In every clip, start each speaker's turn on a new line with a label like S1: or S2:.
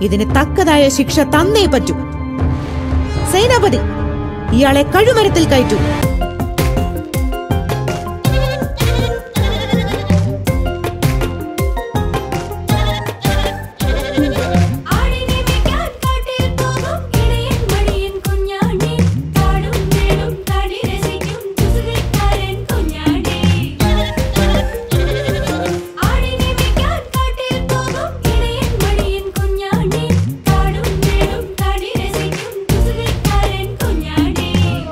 S1: ഇതിന് തക്കതായ ശിക്ഷ തന്നേ പറ്റൂ സേനാപതി ഇയാളെ കഴുമരത്തിൽ കയറ്റൂ
S2: ആടിനെ മേയ്ക്കാൻ കാട്ടിൽ പോകും ഇടയൻ മടിയൻ കുഞ്ഞാണ്ടി കാടും മേടും കടി രസിക്കും കുസൃതിക്കാരൻ കുഞ്ഞാണ്ടി ആടിനെ മേയ്ക്കാൻ കാട്ടിൽ പോകും ഇടയൻ മടിയൻ കുഞ്ഞാണ്ടി കാടും മേടും കടി രസിക്കും കുസൃതിക്കാരൻ കുഞ്ഞാണ്ടി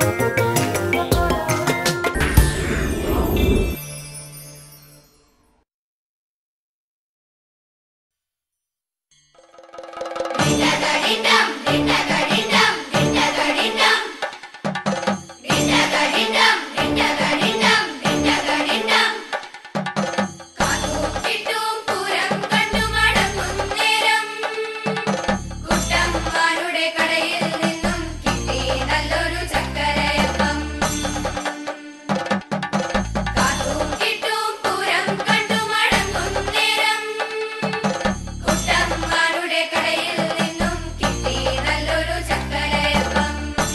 S2: കിട്ടും പൂരം കണ്ടു മടങ്ങും നേരം കുട്ടന്മാരുടെ കടയിൽ നിന്നും കിട്ടി നല്ലൊരു ചക്കരയപ്പം കാത്തും കിട്ടും പൂരം കണ്ടു മടങ്ങും നേരം കുട്ടന്മാരുടെ കടയിൽ നിന്നും കിട്ടി നല്ലൊരു ചക്കരയപ്പം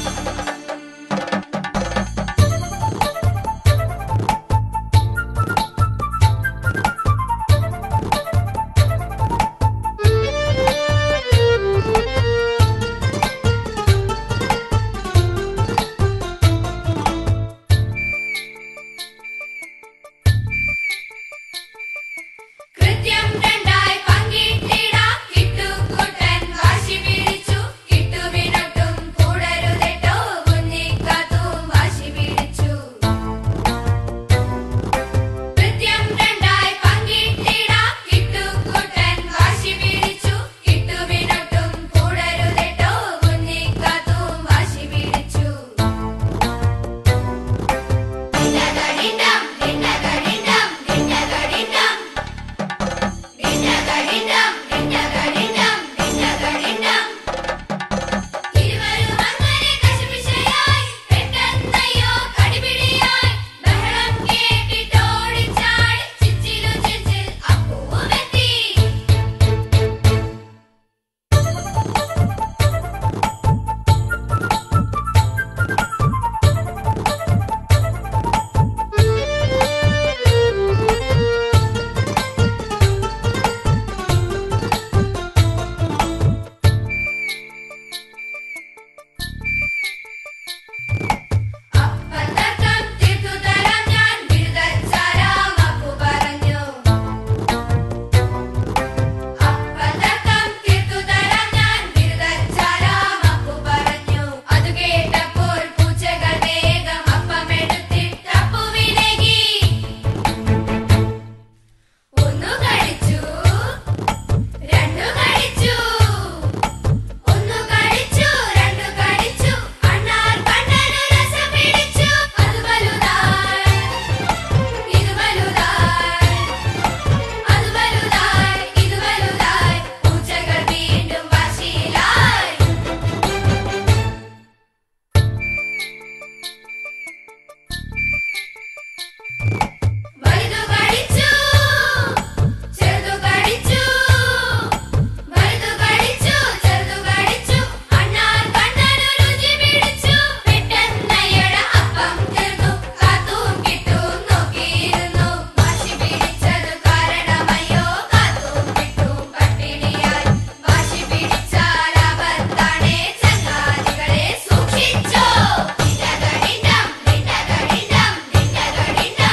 S2: കൃത്യം രണ്ടായി പങ്കിട്ടിടാം കിട്ടുകൂട്ടൻ വാശി പിടിച്ചു കിട്ടുവിനൊട്ടും കൂടരുതെട്ടോ കുഞ്ഞിക്കാത്തും വാശി പിടിച്ചു കൃത്യം രണ്ടായി പങ്കിട്ടിടാം കിട്ടുകൂട്ടൻ വാശി പിടിച്ചു കിട്ടുവിനൊട്ടും കൂടരുതെട്ടോ കുഞ്ഞിക്കാത്തും വാശി പിടിച്ചു ദിനകരിണ്ടം ദിനകരിണ്ടം ദിനകരിണ്ടം ദിനകരിണ്ടം ദിനകരിണ്ടം ദിനകരിണ്ടം ഇരുവരും അങ്ങനെ കശപിശയായി പെട്ടെന്നയ്യോ കടിപിടിയായി ബഹളം കേട്ടിട്ടോടിച്ചാടി ചിച്ചിലു ചിച്ചിൽ അപ്പൂവെത്തി അപ്പത്തക്കം തീർത്തു തരാം ഞാൻ ബിരുദച്ചാരാം അപ്പു പറഞ്ഞു അപ്പത്തക്കം തീർത്തു തരാം ഞാൻ ബിരുദച്ചാരാം അപ്പു പറഞ്ഞു അത് കേട്ടപ്പോൾ പൂച്ചകൾ വേഗം അപ്പമെടുത്തിട്ട് അപ്പുവിനേകി ഒന്നു കഴിച്ചു രണ്ടു കഴിച്ചു ഒന്നു കഴിച്ചു രണ്ടു കഴിച്ചു അണ്ണാർ കണ്ണനു രസം പിടിച്ചു അത് വലുതായി ഇത് വലുതായി അത് വലുതായി ഇത് വലുതായി പൂച്ചകൾ വീണ്ടും വാശിയിലായി വലുതു കഴിച്ചു ചെറുതു കഴിച്ചു വലുതു കഴിച്ചു ചെറുതു കഴിച്ചു അണ്ണാർ കണ്ണനു രുചി പിടിച്ചു പെട്ടെന്നയ്യട അപ്പം തീർന്നു കാത്തും കിട്ടും നോക്കിയിരുന്നു വാശി പിടിച്ചതു കാരണമയ്യോ കാത്തും കിട്ടും പട്ടിണിയായി വാശി പിടിച്ചാൽ ആപത്താണേ ചങ്ങാതികളെ സൂക്ഷിച്ചോ ദിനകരിണ്ടം ദിനകരിണ്ടം ദിനകരിണ്ടം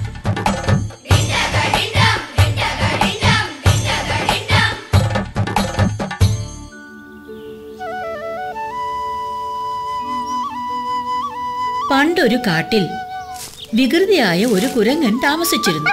S2: ദിനകരിണ്ടം ദിനകരിണ്ടം ദിനകരിണ്ടം
S3: പണ്ടൊരു കാട്ടിൽ വികൃതിയായ ഒരു കുരങ്ങൻ താമസിച്ചിരുന്നു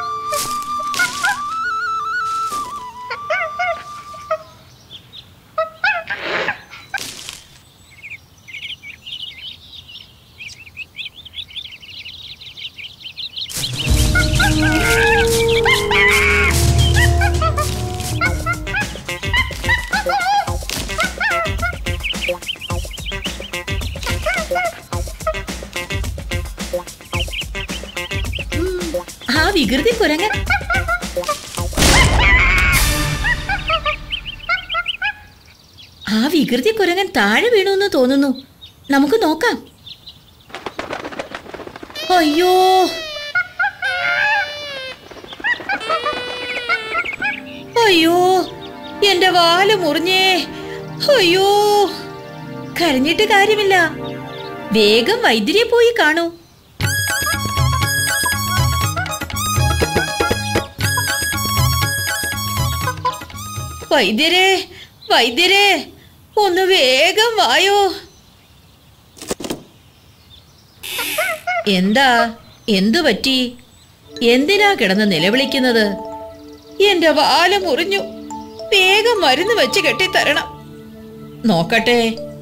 S3: ആ വികൃതി കുരങ്ങൻ ആ വികൃതി കുരങ്ങൻ താഴെ വീണു തോന്നുന്നു നമുക്ക് നോക്കാം അയ്യോ അയ്യോ എന്റെ വാല് മുറിഞ്ഞേ അയ്യോ കരഞ്ഞിട്ട് കാര്യമില്ല വേഗം വൈദ്യരെ പോയി കാണൂ വൈദ്യരെ വൈദ്യരെ ഒന്ന് വേഗം വായോ എന്താ എന്തു പറ്റി എന്തിനാ കിടന്ന് നിലവിളിക്കുന്നത് എന്റെ വാല് മുറിഞ്ഞു വേഗം മരുന്ന് വെച്ച് കെട്ടിത്തരണം നോക്കട്ടെ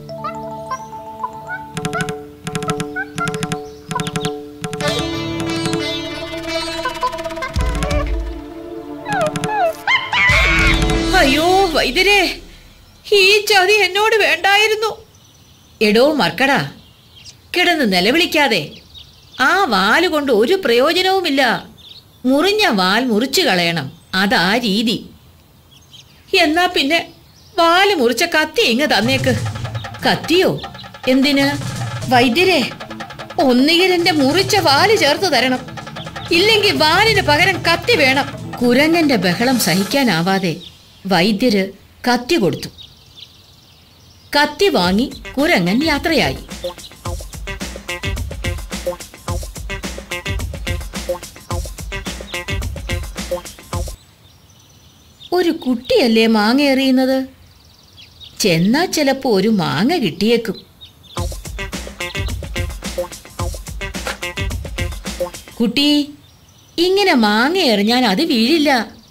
S3: അയ്യോ വൈദ്യരെ ഈ ചതി എന്നോട് വേണ്ടായിരുന്നു എടോ മർക്കടാ കിടന്ന് നിലവിളിക്കാതെ ആ വാല് കൊണ്ട് ഒരു പ്രയോജനവുമില്ല മുറിഞ്ഞ വാൽ മുറിച്ചു കളയണം അതാ രീതി എന്നാ പിന്നെ വാല് മുറിച്ച കത്തി ഇങ്ങ് തന്നേക്ക് കത്തിയോ എന്തിന് വൈദ്യരെ ഒന്നുകിൽ എന്റെ മുറിച്ച വാല് ചേർത്ത് തരണം ഇല്ലെങ്കിൽ വാലിന് പകരം കത്തി വേണം കുരങ്ങന്റെ ബഹളം സഹിക്കാനാവാതെ വൈദ്യര് കത്തി കൊടുത്തു കത്തി വാങ്ങി കുരങ്ങൻ യാത്രയായി ഒരു കുട്ടിയല്ലേ മാങ്ങ എറിയുന്നത് ചെന്നാ ചിലപ്പോ ഒരു മാങ്ങ കിട്ടിയേക്കും കുട്ടി ഇങ്ങനെ മാങ്ങ എറിഞ്ഞാൽ അത് വീഴില്ല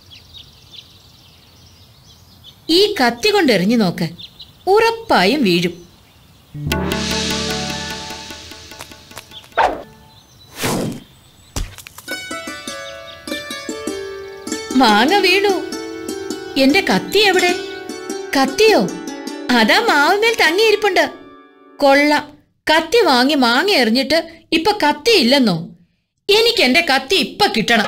S3: ഈ കത്തി കൊണ്ട് എറിഞ്ഞു നോക്ക് ഉറപ്പായും വീഴും മാങ്ങ വീണു എന്റെ കത്തി എവിടെ കത്തിയോ അതാ മാവുമേൽ തങ്ങിയിരിപ്പുണ്ട് കൊള്ളാം കത്തി വാങ്ങി മാങ്ങ എറിഞ്ഞിട്ട് ഇപ്പൊ കത്തി ഇല്ലെന്നോ എനിക്ക് എന്റെ കത്തി ഇപ്പൊ കിട്ടണം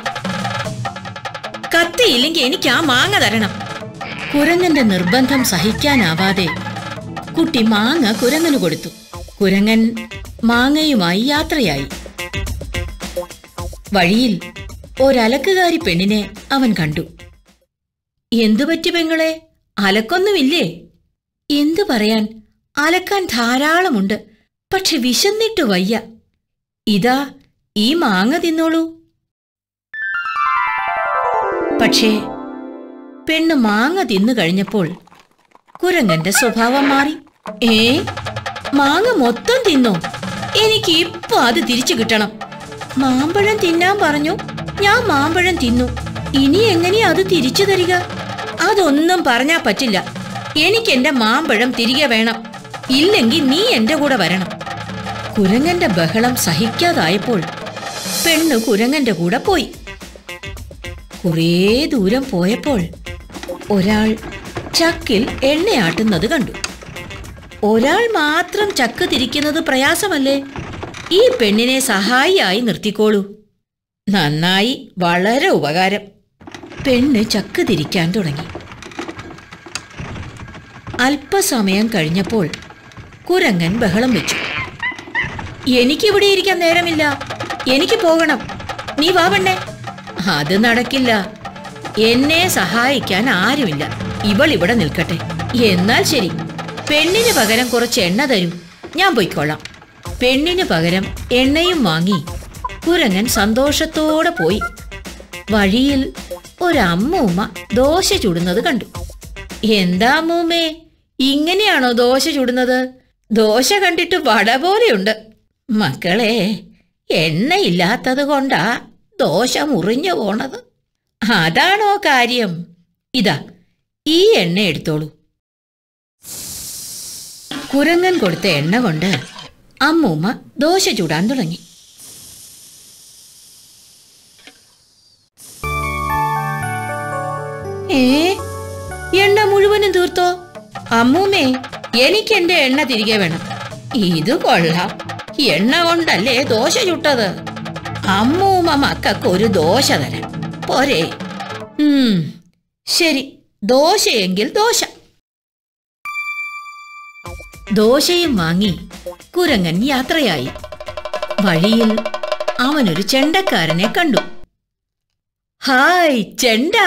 S3: കത്തി ഇല്ലെങ്കിൽ എനിക്ക് ആ മാങ്ങ തരണം കുരങ്ങന്റെ നിർബന്ധം സഹിക്കാനാവാതെ കുട്ടി മാങ്ങ കുരങ്ങന് കൊടുത്തു കുരങ്ങൻ മാങ്ങയുമായി യാത്രയായി വഴിയിൽ ഒരലക്കുകാരി പെണ്ണിനെ അവൻ കണ്ടു എന്തു പറ്റി പെങ്ങളെ അലക്കൊന്നുമില്ലേ എന്തു പറയാൻ അലക്കാൻ ധാരാളമുണ്ട് പക്ഷെ വിശന്നിട്ട് വയ്യ ഇതാ ഈ മാങ്ങ തിന്നോളൂ പക്ഷേ പെണ്ണ് മാങ്ങ തിന്നു കഴിഞ്ഞപ്പോൾ കുരങ്ങന്റെ സ്വഭാവം മാറി ഏ മാങ്ങ മൊത്തം തിന്നോ എനിക്ക് ഇപ്പൊ അത് തിരിച്ചു കിട്ടണം മാമ്പഴം തിന്നാൻ പറഞ്ഞു ഞാൻ മാമ്പഴം തിന്നു ഇനി എങ്ങനെയാ അത് തിരിച്ചു തരിക അതൊന്നും പറഞ്ഞാ പറ്റില്ല എനിക്ക് എന്റെ മാമ്പഴം തിരികെ വേണം ഇല്ലെങ്കിൽ നീ എന്റെ കൂടെ വരണം കുരങ്ങന്റെ ബഹളം സഹിക്കാതായപ്പോൾ പെണ്ണ് കുരങ്ങന്റെ കൂടെ പോയി കുറേ ദൂരം പോയപ്പോൾ ഒരാൾ ചക്കിൽ എണ്ണയാട്ടുന്നത് കണ്ടു ഒരാൾ മാത്രം ചക്ക് തിരിക്കുന്നത് പ്രയാസമല്ലേ ഈ പെണ്ണിനെ സഹായിയായി നിർത്തിക്കോളൂ നന്നായി വളരെ ഉപകാരം പെണ്ണ് ചക്ക് തിരിക്കാൻ തുടങ്ങി അല്പസമയം കഴിഞ്ഞപ്പോൾ കുരങ്ങൻ ബഹളം വെച്ചു എനിക്കിവിടെ ഇരിക്കാൻ നേരമില്ല എനിക്ക് പോകണം നീ വാ പെണ്ണേ അത് നടക്കില്ല എന്നെ സഹായിക്കാൻ ആരുമില്ല ഇവൾ ഇവിടെ നിൽക്കട്ടെ എന്നാൽ ശരി പെണ്ണിന് പകരം കുറച്ച് എണ്ണ തരൂ ഞാൻ പൊയ്ക്കോളാം പെണ്ണിന് പകരം എണ്ണയും വാങ്ങി കുരങ്ങൻ സന്തോഷത്തോടെ പോയി വഴിയിൽ ഒരമ്മൂമ്മ ദോശ ചുടുന്നത് കണ്ടു എന്താ അമ്മൂമ്മേ ഇങ്ങനെയാണോ ദോശ ചുടുന്നത് ദോശ കണ്ടിട്ട് വട പോലെയുണ്ട് മക്കളെ എണ്ണയില്ലാത്തത് കൊണ്ടാ ദോശ മുറിഞ്ഞു പോണത് അതാണോ കാര്യം ഇതാ ഈ എണ്ണ എടുത്തോളൂ കുരങ്ങൻ കൊടുത്ത എണ്ണ കൊണ്ട് അമ്മൂമ്മ ദോശ ചുടാൻ തുടങ്ങി ഏ എണ്ണ മുഴുവനും തീർത്തോ അമ്മൂമ്മേ എനിക്ക് എന്റെ എണ്ണ തിരികെ വേണം ഇത് കൊള്ളാം എണ്ണ കൊണ്ടല്ലേ ദോശ ചുട്ടത് അമ്മൂമ്മ മക്കൾക്ക് ഒരു ദോശ തരാം പോരെ ഉം ശരി ദോശയെങ്കിൽ ദോശ ദോശയും വാങ്ങി കുരങ്ങൻ യാത്രയായി വഴിയിൽ അവനൊരു ചെണ്ടക്കാരനെ കണ്ടു ഹായ് ചെണ്ട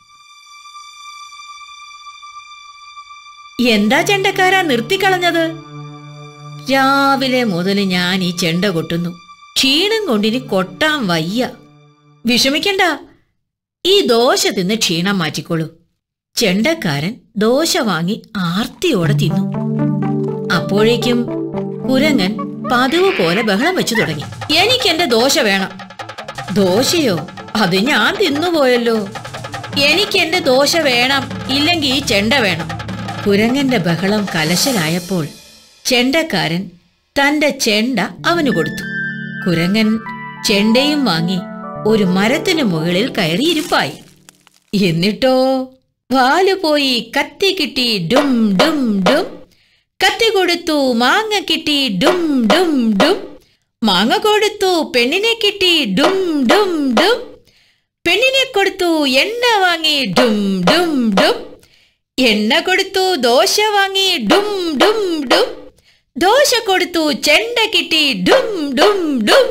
S3: എന്താ ചെണ്ടക്കാരാ നിർത്തിക്കളഞ്ഞത് രാവിലെ മുതൽ ഞാൻ ഈ ചെണ്ട കൊട്ടുന്നു ക്ഷീണം കൊണ്ടിനി കൊട്ടാൻ വയ്യ വിഷമിക്കണ്ട ഈ ദോശ തിന്ന് ക്ഷീണം മാറ്റിക്കോളൂ ചെണ്ടക്കാരൻ ദോശ വാങ്ങി ആർത്തിയോടെ തിന്നു അപ്പോഴേക്കും കുരങ്ങൻ പതിവ് പോലെ ബഹളം വെച്ചു തുടങ്ങി എനിക്ക് എന്റെ ദോശ വേണം ദോശയോ അത് ഞാൻ തിന്നുപോയല്ലോ എനിക്ക് എന്റെ ദോശ വേണം ഇല്ലെങ്കിൽ ഈ ചെണ്ട വേണം കുരങ്ങന്റെ ബഹളം കലശലായപ്പോൾ ചെണ്ടക്കാരൻ തന്റെ ചെണ്ട അവന് കൊടുത്തു കുരങ്ങൻ ചെണ്ടയും വാങ്ങി ഒരു മരത്തിനു മുകളിൽ കയറിയിരിപ്പായി എന്നിട്ടോ വാല് പോയി കത്തി കിട്ടി ഡും ഡും ഡും കത്തി കൊടുത്തു മാങ്ങ കിട്ടി ഡും ഡും ഡും മാങ്ങ കൊടുത്തു പെണ്ണിനെ കിട്ടി ഡും ഡും ഡും പെണ്ണിനെ കൊടുത്തു എണ്ണ വാങ്ങി ഡും ഡും ഡും എണ്ണ കൊടുത്തു ദോശ വാങ്ങി ഡും ഡും ഡും ദോശ കൊടുത്തു ചെണ്ട കിട്ടി ഡും ഡും ഡും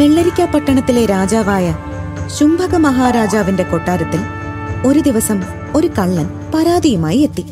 S1: വെള്ളരിക്ക പട്ടണത്തിലെ രാജാവായ ശുംഭക മഹാരാജാവിന്റെ കൊട്ടാരത്തിൽ ഒരു ദിവസം ഒരു കള്ളൻ പരാതിയുമായി എത്തി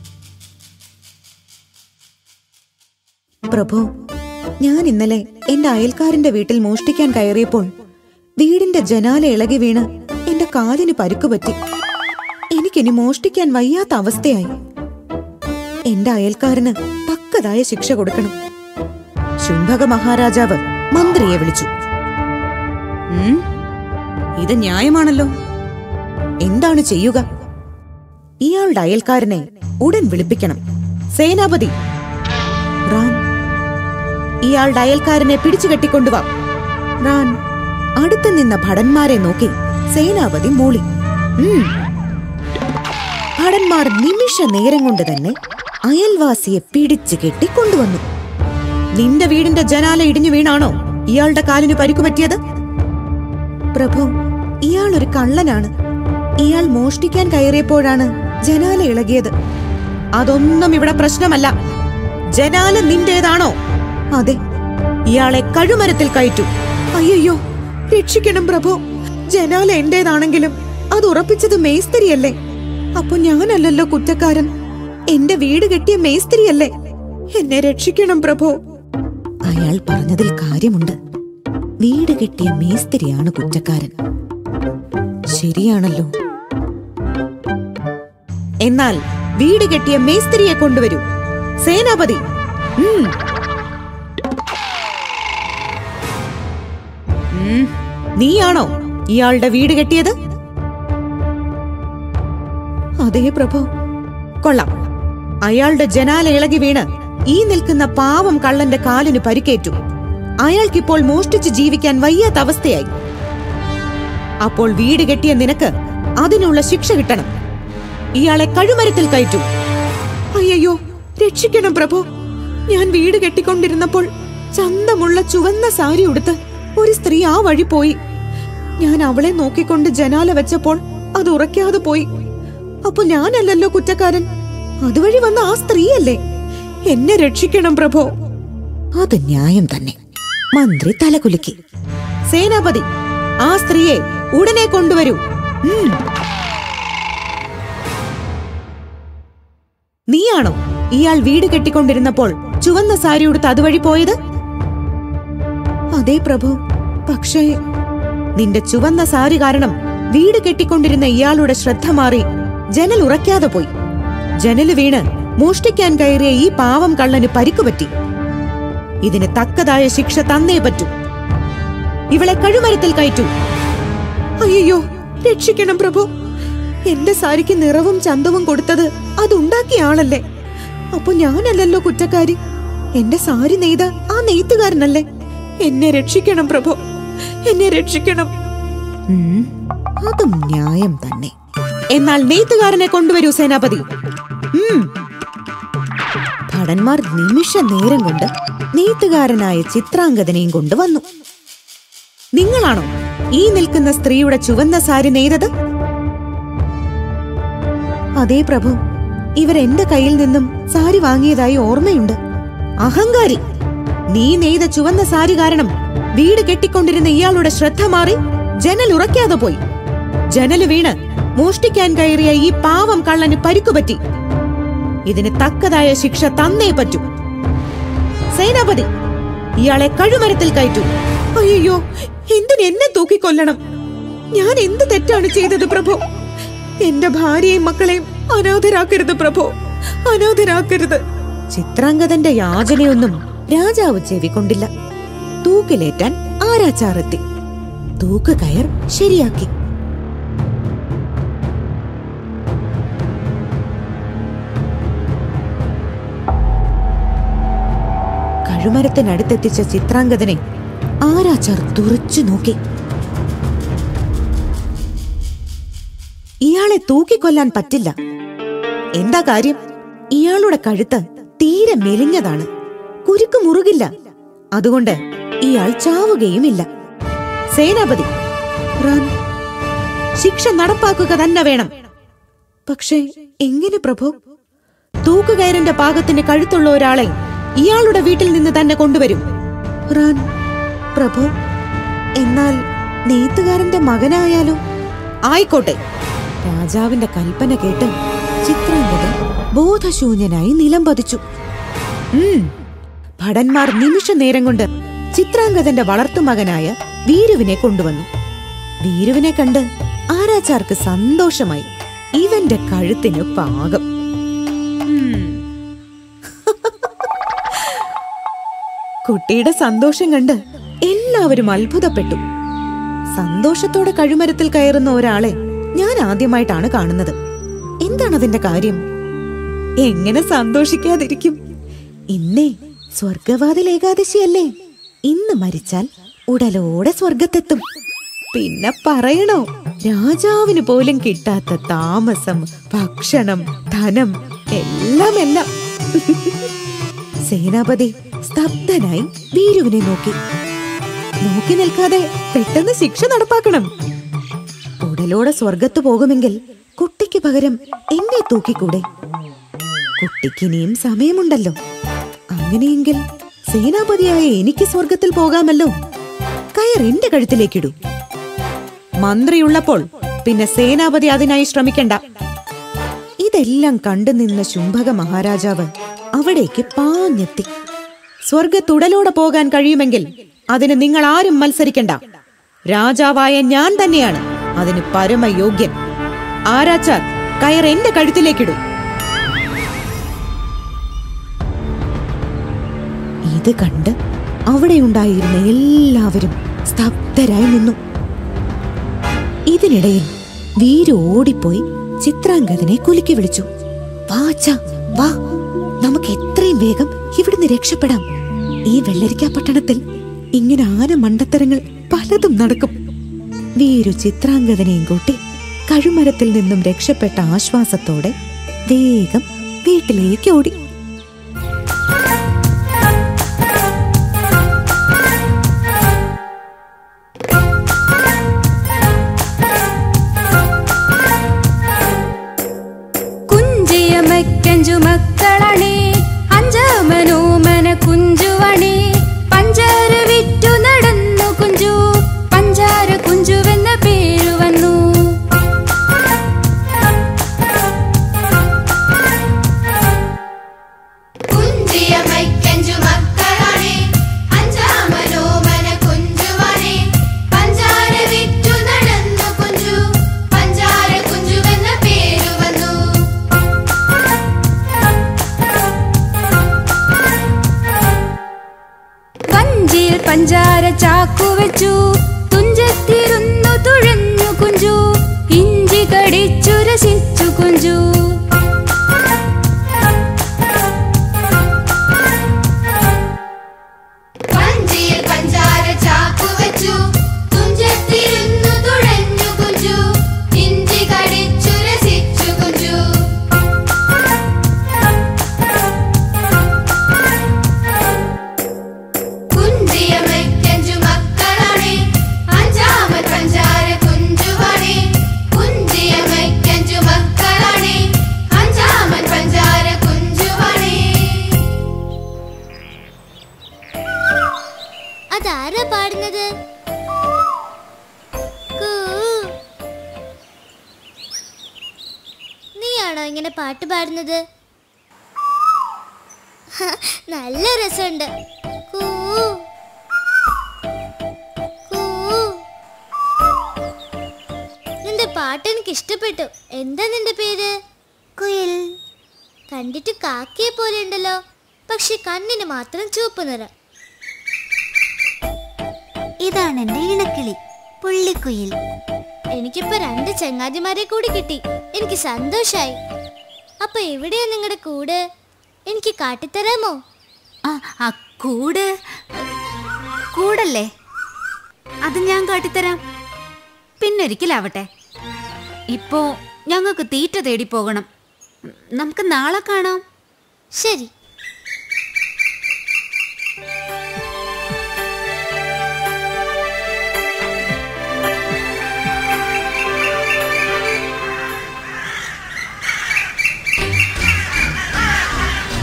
S1: പ്രഭു ഞാൻ ഇന്നലെ എന്റെ അയൽക്കാരന്റെ വീട്ടിൽ മോഷ്ടിക്കാൻ കയറിയപ്പോൾ വീടിന്റെ ജനാല ഇളകി വീണ് എന്റെ കാലിന് പരുക്കുപറ്റി എനിക്കിനി മോഷ്ടിക്കാൻ വയ്യാത്ത അവസ്ഥയായി എന്റെ അയൽക്കാരന് തക്കതായ ശിക്ഷ കൊടുക്കണം ശുംഭക മഹാരാജാവ് മന്ത്രിയെ വിളിച്ചു ഉം, ഇത് ന്യായമാണല്ലോ എന്താണ് ചെയ്യുക ഇയാളുടെ അയൽക്കാരനെ ഉടൻ വിളിപ്പിക്കണം സേനാപതി റാൻ ഇയാളുടെ അയൽക്കാരനെ പിടിച്ചു കെട്ടിക്കൊണ്ടുവാ റാൻ അടുത്ത് നിന്ന ഭടന്മാരെ നോക്കി സേനാപതി മൂളി ഉം. ഭടന്മാർ നിമിഷ നേരം കൊണ്ട് തന്നെ അയൽവാസിയെ പിടിച്ചു കെട്ടി കൊണ്ടുവന്നു നിന്റെ വീടിന്റെ ജനാല ഇടിഞ്ഞു വീണാണോ ഇയാളുടെ കാലിന് പരിക്കുപറ്റിയത് പ്രഭു ഇയാൾ ഒരു കള്ളനാണ് ഇയാൾ മോഷ്ടിക്കാൻ കയറിയപ്പോഴാണ് ജനാല ഇളകിയത് അതൊന്നും ഇവിടെ പ്രശ്നമല്ല ജനാല നിന്റേതാണോ അതെ ഇയാളെ കഴുമരത്തിൽ കയറ്റു അയ്യോ രക്ഷിക്കണം പ്രഭു ജനാല എന്റേതാണെങ്കിലും അത് ഉറപ്പിച്ചത് മേസ്തിരിയല്ലേ അപ്പൊ ഞാനല്ലല്ലോ കുറ്റക്കാരൻ എന്റെ വീട് കെട്ടിയ മേസ്തിരിയല്ലേ എന്നെ രക്ഷിക്കണം പ്രഭു അയാൾ പറഞ്ഞതിൽ കാര്യമുണ്ട് വീട് കെട്ടിയ മേസ്തിരിയാണ് കുറ്റക്കാരൻ ശരിയാണല്ലോ എന്നാൽ വീട് കെട്ടിയ മേസ്തിരിയെ കൊണ്ടുവരൂ സേനാപതി ഉം. ഉം. നീയാണോ ഇയാളുടെ വീട് കെട്ടിയത് അതേ പ്രഭു കൊള്ളാം അയാളുടെ ജനാല ഇളകി വീണ് ഈ നിൽക്കുന്ന പാവം കള്ളന്റെ കാലിന് പരിക്കേറ്റു അയാൾക്കിപ്പോൾ മോഷ്ടിച്ച് ജീവിക്കാൻ വയ്യാത്ത അവസ്ഥയായി അപ്പോൾ വീട് കെട്ടിയ നിനക്ക് അതിനുള്ള ശിക്ഷ കിട്ടണം ഇയാളെ കഴുമരത്തിൽ കയറ്റു അയ്യോ രക്ഷിക്കണം പ്രഭു ഞാൻ വീട് കെട്ടിക്കൊണ്ടിരുന്നപ്പോൾ ചന്തമുള്ള ചുവന്ന സാരി ഉടുത്ത് ഒരു സ്ത്രീ ആ വഴി പോയി ഞാൻ അവളെ നോക്കിക്കൊണ്ട് ജനാല വെച്ചപ്പോൾ അത് ഉറയ്ക്കാതെ പോയി അപ്പൊ ഞാനല്ലല്ലോ കുറ്റക്കാരൻ അതുവഴി വന്ന ആ സ്ത്രീയല്ലേ എന്നെ രക്ഷിക്കണം പ്രഭു അത് ന്യായം തന്നെ മന്ത്രി തലകുലുക്കി സേനാപതി ആ സ്ത്രീയെ ഉടനെ കൊണ്ടുവരൂ ഉം. നീയാണോ ഇയാൾ വീട് കെട്ടിക്കൊണ്ടിരുന്നപ്പോൾ ചുവന്ന സാരി ഉടുത്ത് അതുവഴി പോയത് അതെ പ്രഭു പക്ഷേ നിന്റെ ചുവന്ന സാരി കാരണം വീട് കെട്ടിക്കൊണ്ടിരുന്ന ഇയാളുടെ ശ്രദ്ധ മാറി ജനൽ ഉറയ്ക്കാതെ പോയി ജനല് വീണ് മോഷ്ടിക്കാൻ കയറിയ ഈ പാവം കള്ളന് പരിക്കുപറ്റി ഇതിന് തക്കതായ ശിക്ഷ തന്നേ പറ്റൂ ഇവളെ കഴുമരത്തിൽ കയറ്റൂ അയ്യോ രക്ഷിക്കണം പ്രഭു എന്റെ സാരിക്ക് നിറവും ചന്തവും കൊടുത്തത് അതുണ്ടാക്കിയ ആളല്ലേ അപ്പൊ ഞാനല്ലല്ലോ കുറ്റക്കാരി എന്റെ സാരി നെയ്ത ആ നെയ്ത്തുകാരനല്ലേ എന്നെ രക്ഷിക്കണം പ്രഭു എന്നെ രക്ഷിക്കണം ഉം, അതും ന്യായം തന്നെ എന്നാൽ നെയ്ത്തുകാരനെ കൊണ്ടുവരൂ സേനാപതി ഉം. ഭടന്മാർ നിമിഷ നേരം കൊണ്ട് നെയ്ത്തുകാരനായ ചിത്രാംഗതനെയും കൊണ്ടുവന്നു നിങ്ങളാണോ ഈ നിൽക്കുന്ന സ്ത്രീയുടെ ചുവന്ന സാരി നെയ്തത് അതേ പ്രഭു ഇവർ എന്റെ കയ്യിൽ നിന്നും സാരി വാങ്ങിയതായി ഓർമ്മയുണ്ട് അഹങ്കാരി നീ നെയ്ത ചുവന്ന സാരി കാരണം വീട് കെട്ടിക്കൊണ്ടിരുന്ന ഇയാളുടെ ശ്രദ്ധ മാറി ജനൽ ഉറയ്ക്കാതെ പോയി ജനല് വീണ് മോഷ്ടിക്കാൻ കയറിയ ഈ പാവം കള്ളന് പരിക്കുപറ്റി ഇതിന് തക്കതായ ശിക്ഷ തന്നേ പറ്റൂ സേനാപതി ഇയാളെ കഴുമരത്തിൽ കയറ്റു അയ്യോ എന്തിന് എന്നെ തൂക്കിക്കൊല്ലണം ഞാൻ എന്ത് തെറ്റാണ് ചെയ്തത് പ്രഭു എന്റെ ഭാര്യയും മക്കളെയും അനാഥരാക്കരുത് പ്രഭു അനാഥരാക്കരുത് ചിത്രാംഗതന്റെ യാചനയൊന്നും രാജാവ് ചെവിക്കൊണ്ടില്ല തൂക്കിലേറ്റാൻ ആരാച്ചാറെത്തി തൂക്ക് കയർ ശരിയാക്കി കഴുമരത്തിനടുത്തെത്തിച്ച ചിത്രാംഗതനെ ആരാച്ചാർ തുറച്ചു നോക്കി ഇയാളെ തൂക്കിക്കൊല്ലാൻ പറ്റില്ല എന്താ കാര്യം ഇയാളുടെ കഴുത്ത് തീരെ മെലിഞ്ഞതാണ് കുരുക്ക് മുറുകില്ല അതുകൊണ്ട് ഇയാൾ ചാവുകയുമില്ല സേനാപതി റാൻ ശിക്ഷ നടപ്പാക്കുക തന്നെ വേണം പക്ഷേ എങ്ങനെ പ്രഭു തൂക്കുകയറിന്റെ പാകത്തിന് കഴുത്തുള്ള ഒരാളെ ഇയാളുടെ വീട്ടിൽ നിന്ന് തന്നെ കൊണ്ടുവരും റാൻ പ്രഭു എന്നാൽ നെയ്ത്തുകാരന്റെ മകനായാലോ ആയിക്കോട്ടെ രാജാവിന്റെ കൽപ്പന കേട്ട് ചിത്രാംഗതൻ ബോധശൂന്യനായി നിലം പതിച്ചു ഉം. ഭടന്മാർ നിമിഷ നേരം കൊണ്ട് ചിത്രാംഗതന്റെ വളർത്തുമകനായ വീരുവിനെ കൊണ്ടുവന്നു വീരുവിനെ കണ്ട് ആരാച്ചാർക്ക് സന്തോഷമായി ഇവന്റെ കഴുത്തിന് പാകം ഉം. കുട്ടിയുടെ സന്തോഷം കണ്ട് എല്ലാവരും അത്ഭുതപ്പെട്ടു സന്തോഷത്തോടെ കഴുമരത്തിൽ കയറുന്ന ഒരാളെ ഞാൻ ആദ്യമായിട്ടാണ് കാണുന്നത് എന്താണ് അതിന്റെ കാര്യം എങ്ങനെ സന്തോഷിക്കാതിരിക്കും ഇന്നേ സ്വർഗവാതിൽ ഏകാദശിയല്ലേ ഇന്ന് മരിച്ചാൽ ഉടലോടെ സ്വർഗത്തെത്തും പിന്നെ പറയണോ രാജാവിന് പോലും കിട്ടാത്ത താമസം ഭക്ഷണം ധനം എല്ലാം എല്ലാം സേനാപതി സ്തബ്ധനായി വീരുവിനെ നോക്കി നോക്കി നിൽക്കാതെ പെട്ടെന്ന് ശിക്ഷ നടപ്പാക്കണം ഉടലോടെ സ്വർഗത്ത് പോകുമെങ്കിൽ കുട്ടിക്ക് പകരം എന്നെ തൂക്കിക്കൂടെ കുട്ടിക്ക് ഇനിയും സമയമുണ്ടല്ലോ അങ്ങനെയെങ്കിൽ സേനാപതിയായ എനിക്ക് സ്വർഗത്തിൽ പോകാമല്ലോ കയർ എന്റെ കഴുത്തിലേക്കിടൂ മന്ത്രിയുള്ളപ്പോൾ പിന്നെ സേനാപതി അതിനായി ശ്രമിക്കണ്ട ഇതെല്ലാം കണ്ടു നിന്ന ശുംഭക മഹാരാജാവ് അവിടേക്ക് പാഞ്ഞെത്തി സ്വർഗത്തുടലോടെ പോകാൻ കഴിയുമെങ്കിൽ അതിന് നിങ്ങൾ ആരും മത്സരിക്കണ്ട രാജാവായ ഞാൻ തന്നെയാണ് അതിന് പരമയോഗ്യൻ ആരാച്ചാർ കയർ എന്റെ കഴുത്തിലേക്കിടൂ ഇത് കണ്ട് അവിടെയുണ്ടായിരുന്ന എല്ലാവരും സ്തബ്ധരായി നിന്നു ഇതിനിടയിൽ വീരു ഓടിപ്പോയി ചിത്രാംഗതനെ കുലുക്കി വിളിച്ചു വാച്ച വാ നമുക്ക് എത്രയും വേഗം ഇവിടുന്ന് രക്ഷപ്പെടാം ഈ വെള്ളരിക്ക പട്ടണത്തിൽ ഇങ്ങനെ ആന മണ്ടത്തരങ്ങൾ പലതും നടക്കും വീരു ചിത്രാംഗതനെയും കൂട്ടി കഴുമരത്തിൽ നിന്നും രക്ഷപ്പെട്ട ആശ്വാസത്തോടെ വേഗം വീട്ടിലേക്ക് ഓടി
S4: കുഞ്ചിയമയ്ക്കഞ്ചു മക്കളണേ അഞ്ചാമനോമന കുഞ്ചുവണേ പഞ്ചാര വിറ്റു നടന്നു കുഞ്ചു പഞ്ചാര കുഞ്ചുവെന്ന പേരു വന്നു
S2: കുഞ്ചിയമയ്ക്കഞ്ചു മക്കളാണേ അഞ്ചാമനോമന കുഞ്ചുവാണേ പഞ്ചാര വിറ്റു നടന്നു കുഞ്ചു പഞ്ചാര കുഞ്ചുവെന്ന പേരു വന്നു
S4: വഞ്ചിയിൽ പഞ്ചാര ചാക്കു വെച്ചു തുഞ്ചത്തിരുന്നു തുഴഞ്ഞു കുഞ്ചു ഇഞ്ചി കടിച്ചു രസിച്ചു കുഞ്ചു
S2: വഞ്ചിയിൽ പഞ്ചാര ചാക്കു വെച്ചു തുഞ്ചത്തിരുന്നു തുഴഞ്ഞു കുഞ്ചു ഇഞ്ചി കടിച്ചു രസിച്ചു കുഞ്ചു കുഞ്ചിയമയ്ക്കഞ്ചു മക്കളാണേ അഞ്ചാമൻ പഞ്ചാര കുഞ്ചുവാണേ കുഞ്ചിയമയ്ക്കഞ്ചു മക്കളാണേ അഞ്ചാമൻ പഞ്ചാര കുഞ്ചുവാണേ
S5: അതാരാ പാടുന്നത് കൂ. നീയാണോ ഇങ്ങനെ പാട്ട് പാടുന്നത് ഹ, നല്ല രസമുണ്ട് കൂ. കൂ. നിന്റെ പാട്ട് എനിക്ക് ഇഷ്ടപ്പെട്ടു എന്താ നിന്റെ പേര് കുയിൽ കണ്ടിട്ട് കാക്കയെ പോലെ ഉണ്ടല്ലോ പക്ഷെ കണ്ണിന് മാത്രം ചുവപ്പ് നിറം ഇതാണ് എന്റെ ഇണക്കിളി പുള്ളിക്കുയിൽ എനിക്കിപ്പോ രണ്ട് ചങ്ങാതിമാരെ കൂടി കിട്ടി എനിക്ക് സന്തോഷായി അപ്പൊ എവിടെയാ നിങ്ങളുടെ കൂട് എനിക്ക് കാട്ടിത്തരാമോ
S6: ആ ആ കൂട് കൂടല്ലേ അത് ഞാൻ കാട്ടിത്തരാം പിന്നൊരിക്കലാവട്ടെ ഇപ്പോ ഞങ്ങൾക്ക് തീറ്റ തേടി പോകണം നമുക്ക് നാളെ കാണാം
S5: ശരി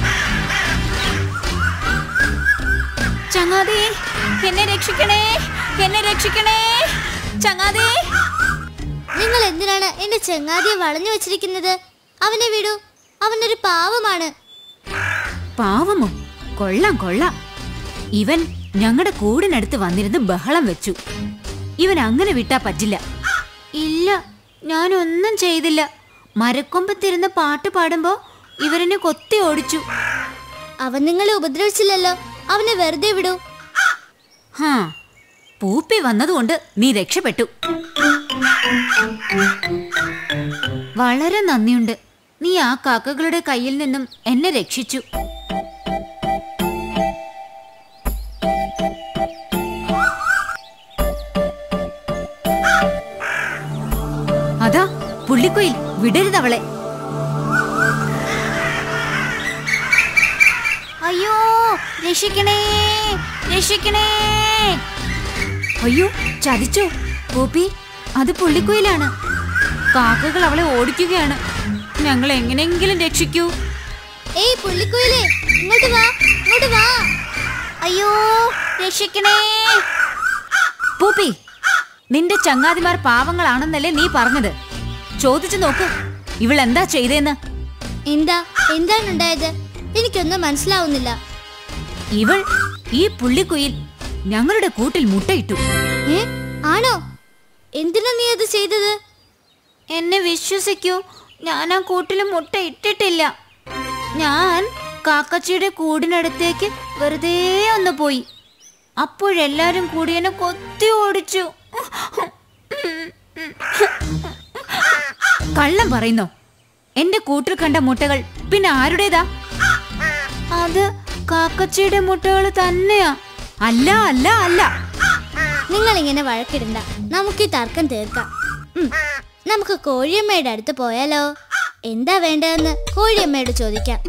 S6: ചങ്ങാതി എന്നെ രക്ഷിക്കണേ എന്നെ രക്ഷിക്കണേ ചങ്ങാതി
S5: നിങ്ങൾ എന്തിനാണ് എന്റെ ചെങ്ങാതിയെ വളഞ്ഞു വെച്ചിരിക്കുന്നത് അവനെ വിടൂ അവനൊരു പാവമാണ്
S6: പാവമോ കൊള്ളാം കൊള്ളാം ഇവൻ ഞങ്ങളുടെ കൂടിനടുത്ത് വന്നിരുന്ന് ബഹളം വെച്ചു ഇവൻ അങ്ങനെ വിട്ടാ പറ്റില്ല ഇല്ല ഞാനൊന്നും ചെയ്തില്ല മരക്കൊമ്പത്തിരുന്ന് പാട്ട് പാടുമ്പോ ഇവരെന്നെ കൊത്തി ഓടിച്ചു
S5: അവൻ നിങ്ങളെ ഉപദ്രവിച്ചില്ലല്ലോ അവനെ വെറുതെ വിടൂ
S6: ഹാ പൂപ്പി വന്നതുകൊണ്ട് നീ രക്ഷപ്പെട്ടു വളരെ നന്ദിയുണ്ട് നീ ആ കാക്കകളുടെ കയ്യിൽ നിന്നും എന്നെ രക്ഷിച്ചു അതാ പുള്ളിക്കുയിൽ വിടരുതവളെ അയ്യോ രക്ഷിക്കണേ രക്ഷിക്കണേ അയ്യോ ചതിച്ചോ പൂപ്പി അത് പുള്ളിക്കുയിലാണ് കാക്കകൾ അവളെ ഓടിക്കുകയാണ് ഞങ്ങൾ എങ്ങനെയെങ്കിലും രക്ഷിക്കൂ
S5: ഏയ് പുള്ളിക്കുയിലേ ഇങ്ങോട്ട് വാ ഇങ്ങോട്ട് വാ
S6: അയ്യോ രക്ഷിക്കണേ പൂപ്പി നിന്റെ ചങ്ങാതിമാർ പാവങ്ങളാണെന്നല്ലേ നീ പറഞ്ഞത് ചോദിച്ചു നോക്ക് ഇവൾ എന്താ ചെയ്തേന്ന്
S5: എന്താ എന്താണ് ഉണ്ടായത് എനിക്കൊന്നും മനസ്സിലാവുന്നില്ല
S6: ഇവൾ ഈ പുള്ളിക്കുയിൽ ഞങ്ങളുടെ കൂട്ടിൽ മുട്ടയിട്ടു
S5: ഏ ആണോ എന്തിനാ നീ അത് ചെയ്തത്
S6: എന്നെ വിശ്വസിക്കൂ ഞാൻ ആ കൂട്ടിൽ മുട്ട ഇട്ടിട്ടില്ല ഞാൻ കാക്കച്ചിയുടെ കൂടിനടുത്തേക്ക് വെറുതെ ഒന്ന് പോയി അപ്പോഴെല്ലാരും കൂടി എന്നെ കൊത്തി ഓടിച്ചു കള്ളം പറയുന്നോ എന്റെ കൂട്ടിൽ കണ്ട മുട്ടകൾ പിന്നെ ആരുടേതാ അത് കാക്കച്ചിയുടെ മുട്ടകൾ തന്നെയാ അല്ല അല്ല അല്ല
S5: നിങ്ങൾ ഇങ്ങനെ വഴക്കിടണ്ട നമുക്ക് ഈ തർക്കം തീർക്കാം ഉം, നമുക്ക് കോഴിയമ്മയുടെ അടുത്ത് പോയാലോ എന്താ വേണ്ടതെന്ന് കോഴിയമ്മയോട് ചോദിക്കാം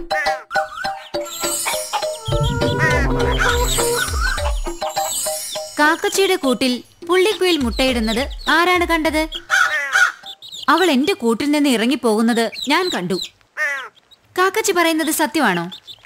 S6: കാക്കച്ചിയുടെ കൂട്ടിൽ പുള്ളിക്കുയിൽ മുട്ടയിടുന്നത് ആരാണ് കണ്ടത് അവൾ എന്റെ കൂട്ടിൽ നിന്ന് ഇറങ്ങിപ്പോകുന്നത് ഞാൻ കണ്ടു കാക്കച്ചി പറയുന്നത് സത്യമാണോ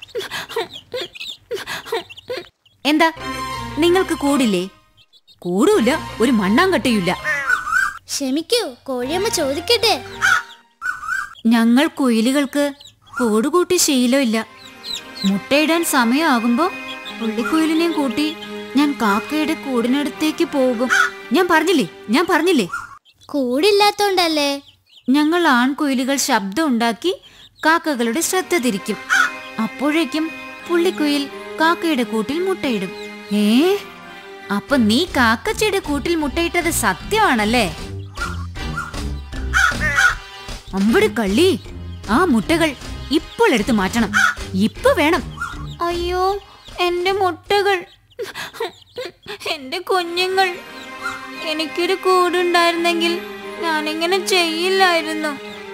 S6: എന്താ നിങ്ങൾക്ക് കൂടില്ലേ കൂടൂല ഒരു മണ്ണാങ്കട്ടയുമില്ല
S5: ക്ഷമിക്കൂ കോഴിയമ്മ ചോദിക്കട്ടെ
S6: ഞങ്ങൾ കുയിലുകൾക്ക് കൂടുകൂട്ടി ശീലമില്ല മുട്ടയിടാൻ സമയമാകുമ്പോ പുള്ളിക്കുയിലിനെയും കൂട്ടി ഞാൻ കാക്കയുടെ കൂടിനടുത്തേക്ക് പോകും ഞാൻ പറഞ്ഞില്ലേ ഞാൻ പറഞ്ഞില്ലേ
S5: കൂടില്ലാത്തോണ്ടല്ലേ
S6: ഞങ്ങൾ ആൺകുയിലുകൾ ശബ്ദം ഉണ്ടാക്കി കാക്കകളുടെ ശ്രദ്ധ തിരിക്കും അപ്പോഴേക്കും പുള്ളിക്കുയിൽ കാക്കയുടെ കൂട്ടിൽ മുട്ടയിടും ഏ അപ്പൊ നീ കാക്കച്ചയുടെ കൂട്ടിൽ മുട്ടയിട്ടത് സത്യമാണല്ലേ അമ്പടി കള്ളി ആ മുട്ടകൾ ഇപ്പോൾ എടുത്തു മാറ്റണം ഇപ്പൊ വേണം അയ്യോ എന്റെ മുട്ടകൾ എന്റെ കുഞ്ഞുങ്ങൾ എനിക്കൊരു കൂടുണ്ടായിരുന്നെങ്കിൽ ഞാനിങ്ങനെ ചെയ്യില്ലായിരുന്നു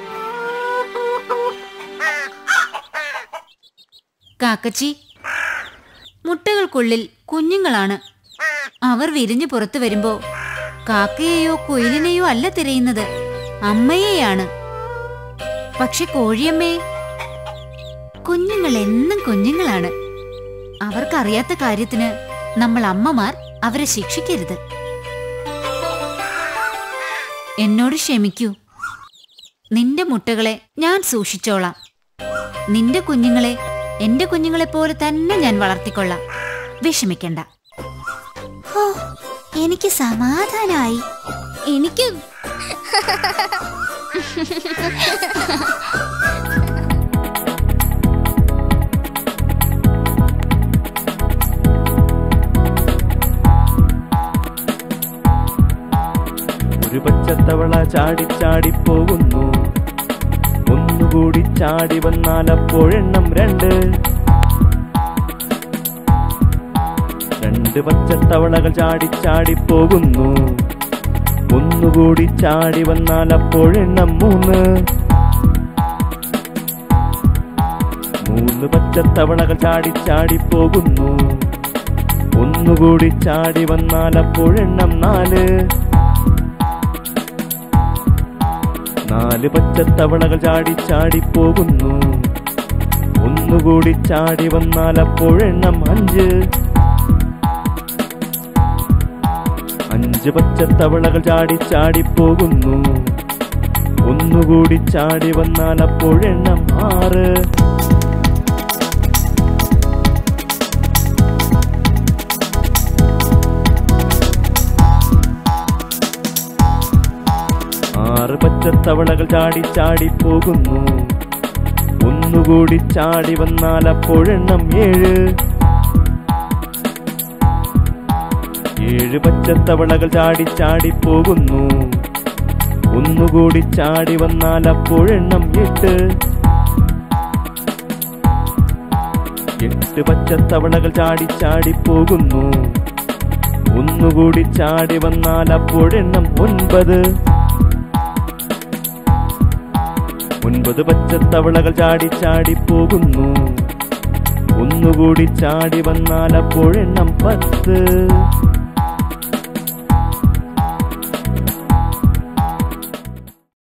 S6: കാക്കച്ചി മുട്ടകൾക്കുള്ളിൽ കുഞ്ഞുങ്ങളാണ് അവർ വിരിഞ്ഞു പുറത്തു വരുമ്പോ കാക്കയെയോ കുയിലിനെയോ അല്ല തിരയുന്നത് അമ്മയെയാണ് പക്ഷെ കോഴിയമ്മേ കുഞ്ഞുങ്ങൾ എന്നും കുഞ്ഞുങ്ങളാണ് അവർക്കറിയാത്ത കാര്യത്തിന് നമ്മൾ അമ്മമാർ അവരെ ശിക്ഷിക്കരുത് എന്നോട് ക്ഷമിക്കൂ നിന്റെ മുട്ടകളെ ഞാൻ സൂക്ഷിച്ചോളാം നിന്റെ കുഞ്ഞുങ്ങളെ എന്റെ കുഞ്ഞുങ്ങളെ പോലെ തന്നെ ഞാൻ വളർത്തിക്കൊള്ളാം വിഷമിക്കണ്ട ഹോ, എനിക്ക് സമാധാനായി
S5: എനിക്കും
S7: ഒരു പച്ചത്തവള ചാടി ചാടി പോകുന്നു ഒന്നുകൂടി ചാടി വന്നാൽ അപ്പോഴെണ്ണം രണ്ട് രണ്ട് പച്ചത്തവളകൾ ചാടി ചാടി പോകുന്നു ഒന്നുകൂടി ചാടി വന്നാൽ അപ്പോഴെണ്ണം മൂന്ന് മൂന്ന് പച്ചത്തവളകൾ ചാടി ചാടി പോകുന്നു ഒന്നുകൂടി ചാടി വന്നാൽ അപ്പോഴെണ്ണം നാല് നാല് പച്ചത്തവളകൾ ചാടി ചാടി പോകുന്നു ഒന്നുകൂടി ചാടി വന്നാൽ അപ്പോഴെണ്ണം അഞ്ച് അഞ്ച് പച്ചത്തവളകൾ ചാടി ചാടിപ്പോകുന്നു ഒന്നുകൂടി ചാടി വന്നാൽ അപ്പോഴെണ്ണം ആറ് ആറ് പച്ചത്തവളകൾ ചാടി ചാടിപ്പോകുന്നു ഒന്നുകൂടി ചാടി വന്നാൽ അപ്പോഴെണ്ണം ഏഴ് ഏഴ് പച്ചത്തവളകൾ ചാടി ചാടിപ്പോകുന്നു ഒന്നുകൂടി ചാടി വന്നാൽ അപ്പോഴെണ്ണം എട്ട് എട്ട് പച്ചത്തവളകൾ ചാടി ചാടിപ്പോകുന്നു ഒന്നുകൂടി ചാടി വന്നാൽ അപ്പോഴെണ്ണം ഒൻപത് ഒൻപത് പച്ചത്തവളകൾ ചാടി ചാടിപ്പോകുന്നു ഒന്നുകൂടി ചാടി വന്നാൽ അപ്പോഴെണ്ണം പത്ത്